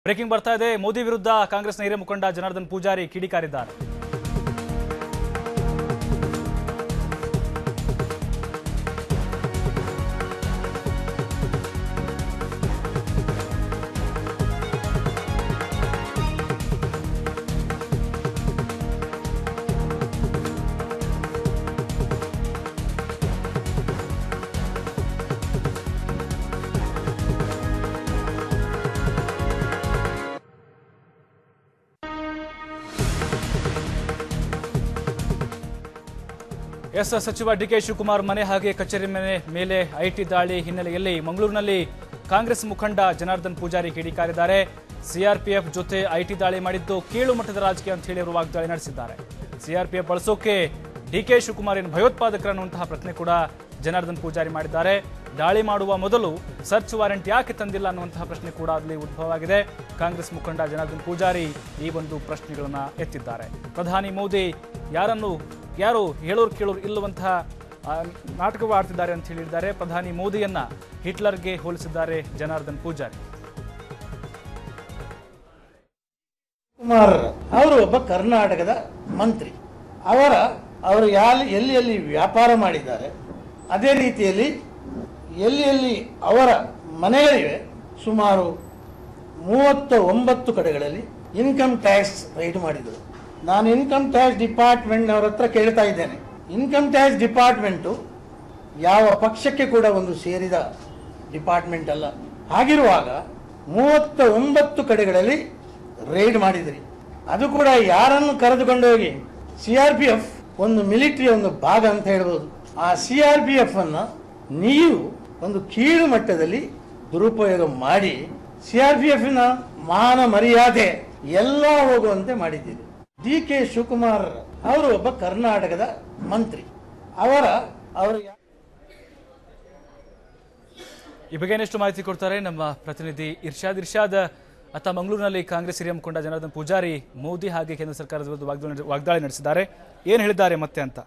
breaking ಬರ್ತಾ ಇದೆ ಮೋದಿ ವಿರುದ್ಧ ಕಾಂಗ್ರೆಸ್ನ ಹಿರಿಯ ಮುಖಂಡ ಜನಾರ್ದನ್ ಪೂಜಾರಿ ಕಿಡಿಕಾರಿದ್ದಾರೆ ಎಸ್ ಸಚಿವ ಡಿಕೆ ಶಿವಕುಮಾರ್ ಮನೆ ಹಾಗೆ ಕಚೇರಿ ಮನೆ ಮೇಲೆ ಐಟಿ ದಾಳಿ ಹಿನ್ನೆಲೆಯಲ್ಲಿ ಮಂಗಳೂರಿನಲ್ಲಿ ಕಾಂಗ್ರೆಸ್ ಮುಖಂಡ ಜನಾರ್ದನ್ ಪೂಜಾರಿ ಕಿಡಿಕಾರಿದ್ದಾರೆ ಸಿಆರ್ಪಿಎಫ್ ಜೊತೆ ಐಟಿ ದಾಳಿ ಮಾಡಿದ್ದು ಕೀಳು ಮಟ್ಟದ ರಾಜಕೀಯ ಅಂತ ಹೇಳಿ ಅವರು ವಾಗ್ದಾಳಿ ನಡೆಸಿದ್ದಾರೆ ಸಿಆರ್ಪಿಎಫ್ ಬಳಸೋಕೆ ಡಿಕೆ ಶಿವಕುಮಾರ್ ಏನು ಭಯೋತ್ಪಾದಕರು ಅನ್ನುವಂತಹ ಪ್ರಶ್ನೆ ಕೂಡ ಜನಾರ್ದನ್ ಪೂಜಾರಿ ಮಾಡಿದ್ದಾರೆ ದಾಳಿ ಮಾಡುವ ಮೊದಲು ಸರ್ಚ್ ವಾರೆಂಟ್ ಯಾಕೆ ತಂದಿಲ್ಲ ಅನ್ನುವಂತಹ ಪ್ರಶ್ನೆ ಕೂಡ ಅಲ್ಲಿ ಉದ್ಭವವಾಗಿದೆ ಕಾಂಗ್ರೆಸ್ ಮುಖಂಡ ಜನಾರ್ದನ್ ಪೂಜಾರಿ ಈ ಒಂದು ಪ್ರಶ್ನೆಗಳನ್ನ ಎತ್ತಿದ್ದಾರೆ ಪ್ರಧಾನಿ ಮೋದಿ ಯಾರನ್ನು ಯಾರು ಹೇಳೋರು ಕೇಳೋರು ಇಲ್ಲವಂತಹ ಆ, ನಾಟಕವಾಡ್ತಿದ್ದಾರೆ ಅಂತ ಹೇಳಿದ್ದಾರೆ ಪ್ರಧಾನಿ ಮೋದಿಯನ್ನ ಹಿಟ್ಲರ್ಗೆ ಹೋಲಿಸಿದ್ದಾರೆ ಜನಾರ್ದನ್ ಪೂಜಾರಿ ಕುಮಾರ್ ಅವರು ಒಬ್ಬ ಕರ್ನಾಟಕದ ಮಂತ್ರಿ ಅವರ ಅವರು ಯಾಲಿ ಎಲ್ಲಿ ಎಲ್ಲಿ ವ್ಯಾಪಾರ ಮಾಡಿದ್ದಾರೆ ಅದೇ ರೀತಿಯಲ್ಲಿ ಎಲ್ಲಿ ಎಲ್ಲಿ ಅವರ ಮನೆಗಳಿವೆ ಸುಮಾರು ಮೂವತ್ತ ಒಂಬತ್ತು ಕಡೆಗಳಲ್ಲಿ ಇನ್ಕಮ್ ಟ್ಯಾಕ್ಸ್ ರೈಡ್ ಮಾಡಿದರು ನಾನು ಇನ್ಕಮ್ ಟ್ಯಾಕ್ಸ್ ಡಿಪಾರ್ಟ್ಮೆಂಟ್ನವ್ರ ಹತ್ರ ಕೇಳ್ತಾ ಇದ್ದೇನೆ ಇನ್ಕಮ್ ಟ್ಯಾಕ್ಸ್ ಡಿಪಾರ್ಟ್ಮೆಂಟು ಯಾವ ಪಕ್ಷಕ್ಕೆ ಕೂಡ ಒಂದು ಸೇರಿದ ಡಿಪಾರ್ಟ್ಮೆಂಟ್ ಅಲ್ಲ ಹಾಗಿರುವಾಗ ಮೂವತ್ತ ಒಂಬತ್ತು ಕಡೆಗಳಲ್ಲಿ ರೈಡ್ ಮಾಡಿದ್ರಿ ಅದು ಕೂಡ ಯಾರನ್ನು ಕರೆದುಕೊಂಡು ಹೋಗಿ ಸಿ ಆರ್ ಪಿ ಎಫ್ ಒಂದು ಮಿಲಿಟರಿ ಒಂದು ಭಾಗ ಅಂತ ಹೇಳ್ಬೋದು ಆ ಸಿ ಆರ್ ಪಿ ಎಫ್ ಅನ್ನ ನೀವು ಒಂದು ಕೀಳು ಮಟ್ಟದಲ್ಲಿ ದುರುಪಯೋಗ ಮಾಡಿ ಸಿ ಆರ್ ಪಿ ಎಫ್ ನ ಮಾನ ಮರ್ಯಾದೆ ಎಲ್ಲ ಹೋಗುವಂತೆ ಮಾಡಿದ್ದೀರಿ ಡಿ ಕೆ ಶಿವಕುಮಾರ್ ಅವರು ಒಬ್ಬ ಕರ್ನಾಟಕದ ಮಂತ್ರಿ ಅವರ ಅವರು ಯಾ- ಈ ಬಗ್ಗೆ ಇನ್ನಷ್ಟು ಮಾಹಿತಿ ಕೊಡ್ತಾರೆ ನಮ್ಮ ಪ್ರತಿನಿಧಿ ಇರ್ಷಾದ್ ಇರ್ಷಾದ್ ಅತ್ತ ಮಂಗಳೂರಿನಲ್ಲಿ ಕಾಂಗ್ರೆಸ್ ಹಿರಿಯ ಮುಖಂಡ ಜನಾರ್ದನ್ ಪೂಜಾರಿ ಮೋದಿ ಹಾಗೆ ಕೇಂದ್ರ ಸರ್ಕಾರದ ವಿರುದ್ಧ ವಾಗ್ದಾಳಿ ವಾಗ್ದಾಳಿ ನಡೆಸಿದ್ದಾರೆ ಏನ್ ಹೇಳಿದ್ದಾರೆ ಮತ್ತೆ ಅಂತ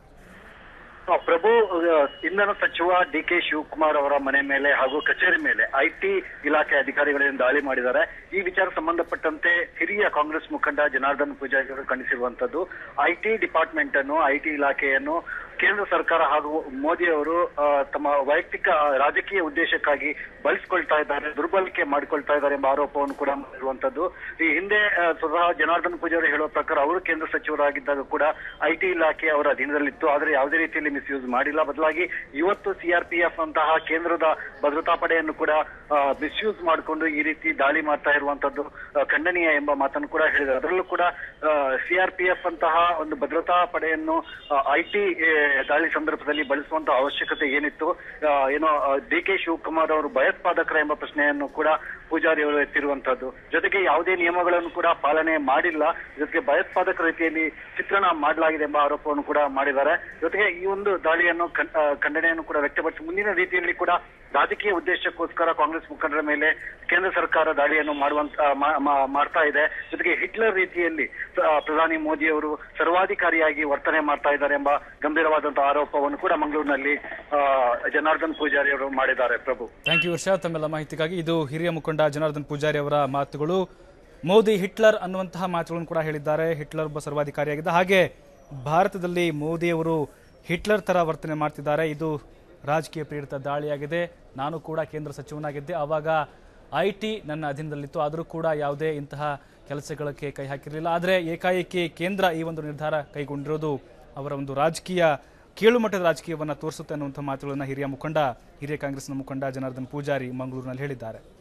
ಆ, ಪ್ರಭು ಆ, ಇಂಧನ ಸಚಿವ ಡಿ ಕೆ ಶಿವಕುಮಾರ್ ಅವರ ಮನೆ ಮೇಲೆ ಹಾಗೂ ಕಚೇರಿ ಮೇಲೆ ಐಟಿ ಇಲಾಖೆ ಅಧಿಕಾರಿಗಳಿಂದ ದಾಳಿ ಮಾಡಿದ್ದಾರೆ ಈ ವಿಚಾರ ಸಂಬಂಧಪಟ್ಟಂತೆ ಹಿರಿಯ ಕಾಂಗ್ರೆಸ್ ಮುಖಂಡ ಜನಾರ್ದನ್ ಪೂಜಾರಿ ಅವರು ಖಂಡಿಸಿರುವಂತದ್ದು ಐಟಿ ಡಿಪಾರ್ಟ್ಮೆಂಟ್ ಅನ್ನು ಐಟಿ ಇಲಾಖೆಯನ್ನು ಕೇಂದ್ರ ಸರ್ಕಾರ ಹಾಗೂ ಮೋದಿ ಅವರು ಆ, ತಮ್ಮ ವೈಯಕ್ತಿಕ ಆ, ರಾಜಕೀಯ ಉದ್ದೇಶಕ್ಕಾಗಿ ಬಳಸಿಕೊಳ್ತಾ ಇದ್ದಾರೆ ದುರ್ಬಳಕೆ ಮಾಡಿಕೊಳ್ತಾ ಇದ್ದಾರೆ ಎಂಬ ಆರೋಪವನ್ನು ಕೂಡ ಮಾಡಿರುವಂತದ್ದು ಈ ಹಿಂದೆ ಆ, ಸ್ವತಃ ಜನಾರ್ದನ್ ಪೂಜಾರಿ ಹೇಳುವ ಪ್ರಕಾರ ಅವರು ಕೇಂದ್ರ ಸಚಿವರಾಗಿದ್ದಾಗ ಕೂಡ ಐಟಿ ಇಲಾಖೆ ಅವರ ಅಧೀನದಲ್ಲಿತ್ತು ಆದರೆ ಯಾವುದೇ ರೀತಿಯಲ್ಲಿ ಮಿಸ್ಯೂಸ್ ಮಾಡಿಲ್ಲ ಬದಲಾಗಿ ಇವತ್ತು ಸಿಆರ್ಪಿಎಫ್ ಅಂತಹ ಕೇಂದ್ರದ ಭದ್ರತಾ ಪಡೆಯನ್ನು ಕೂಡ ಮಿಸ್ಯೂಸ್ ಮಾಡಿಕೊಂಡು ಈ ರೀತಿ ದಾಳಿ ಮಾಡ್ತಾ ಇರುವಂತದ್ದು ಆ, ಖಂಡನೀಯ ಎಂಬ ಮಾತನ್ನು ಕೂಡ ಹೇಳಿದ್ದಾರೆ ಅದರಲ್ಲೂ ಕೂಡ ಸಿಆರ್ಪಿಎಫ್ ಅಂತಹ ಒಂದು ಭದ್ರತಾ ಪಡೆಯನ್ನು ಐಟಿ ದಾಳಿ ಸಂದರ್ಭದಲ್ಲಿ ಬಳಸುವಂತಹ ಅವಶ್ಯಕತೆ ಏನಿತ್ತು ಆ, ಏನೋ ಡಿ ಕೆ ಶಿವಕುಮಾರ್ ಅವರು ಭಯೋತ್ಪಾದಕರ ಎಂಬ ಪ್ರಶ್ನೆಯನ್ನು ಕೂಡ ಪೂಜಾರಿ ಅವರು ಎತ್ತಿರುವಂತದ್ದು ಜೊತೆಗೆ ಯಾವುದೇ ನಿಯಮಗಳನ್ನು ಕೂಡ ಪಾಲನೆ ಮಾಡಿಲ್ಲ ಜೊತೆಗೆ ಭಯೋತ್ಪಾದಕ ರೀತಿಯಲ್ಲಿ ಚಿತ್ರಣ ಮಾಡಲಾಗಿದೆ ಎಂಬ ಆರೋಪವನ್ನು ಕೂಡ ಮಾಡಿದ್ದಾರೆ ಜೊತೆಗೆ ಈ ಒಂದು ದಾಳಿಯನ್ನು ಖಂಡ್- ಆ, ಖಂಡನೆಯನ್ನು ಕೂಡ ವ್ಯಕ್ತಪಡಿಸಿ ಮುಂದಿನ ರೀತಿಯಲ್ಲಿ ಕೂಡ ರಾಜಕೀಯ ಉದ್ದೇಶಕ್ಕೋಸ್ಕರ ಕಾಂಗ್ರೆಸ್ ಮುಖಂಡರ ಮೇಲೆ ಕೇಂದ್ರ ಸರ್ಕಾರ ದಾಳಿಯನ್ನು ಮಾಡುವಂತ ಆ, ಮಾ- ಮಾ- ಮಾಡ್ತಾ ಇದೆ ಜೊತೆಗೆ ಹಿಟ್ಲರ್ ರೀತಿಯಲ್ಲಿ ಆ, ಪ್ರಧಾನಿ ಮೋದಿ ಅವರು ಸರ್ವಾಧಿಕಾರಿಯಾಗಿ ವರ್ತನೆ ಮಾಡ್ತಾ ಇದ್ದಾರೆ ಎಂಬ ಗಂಭೀರವಾದಂತಹ ಆರೋಪವನ್ನು ಕೂಡ ಮಂಗಳೂರಿನಲ್ಲಿ ಆ, ಜನಾರ್ದನ್ ಪೂಜಾರಿ ಅವರು ಮಾಡಿದ್ದಾರೆ ಪ್ರಭು ಥ್ಯಾಂಕ್ ಯು ಇರ್ಷಾದ್ ತಮ್ಮೆಲ್ಲ ಮಾಹಿತಿಗಾಗಿ ಇದು ಹಿರಿಯ ಮುಖಂಡ ಜನಾರ್ದನ್ ಪೂಜಾರಿ ಅವರ ಮಾತುಗಳು ಮೋದಿ ಹಿಟ್ಲರ್ ಅನ್ನುವಂತಹ ಮಾತುಗಳನ್ನು ಕೂಡ ಹೇಳಿದ್ದಾರೆ ಹಿಟ್ಲರ್ ಒಬ್ಬ ಸರ್ವಾಧಿಕಾರಿಯಾಗಿದ್ದ ಹಾಗೆ ಭಾರತದಲ್ಲಿ ಮೋದಿಯವರು ಹಿಟ್ಲರ್ ತರ ವರ್ತನೆ ಮಾಡ್ತಿದ್ದಾರೆ ಇದು ರಾಜಕೀಯ ಪ್ರೇರಿತ ದಾಳಿಯಾಗಿದೆ ನಾನು ಕೂಡ ಕೇಂದ್ರ ಸಚಿವನಾಗಿದ್ದೆ ಆವಾಗ ಐ ಟಿ ನನ್ನ ಅಧೀನದಲ್ಲಿತ್ತು ಆದರೂ ಕೂಡ ಯಾವುದೇ ಇಂತಹ ಕೆಲಸಗಳಿಗೆ ಕೈ ಹಾಕಿರಲಿಲ್ಲ ಆದರೆ ಏಕಾಏಕಿ ಕೇಂದ್ರ ಈ ಒಂದು ನಿರ್ಧಾರ ಕೈಗೊಂಡಿರೋದು ಅವರ ಒಂದು ರಾಜಕೀಯ ಕೀಳುಮಟ್ಟದ ರಾಜಕೀಯವನ್ನು ತೋರಿಸುತ್ತೆ ಅನ್ನುವಂಥ ಮಾತುಗಳನ್ನು ಹಿರಿಯ ಮುಖಂಡ ಹಿರಿಯ ಕಾಂಗ್ರೆಸ್ನ ಮುಖಂಡ ಜನಾರ್ದನ್ ಪೂಜಾರಿ ಮಂಗಳೂರಿನಲ್ಲಿ ಹೇಳಿದ್ದಾರೆ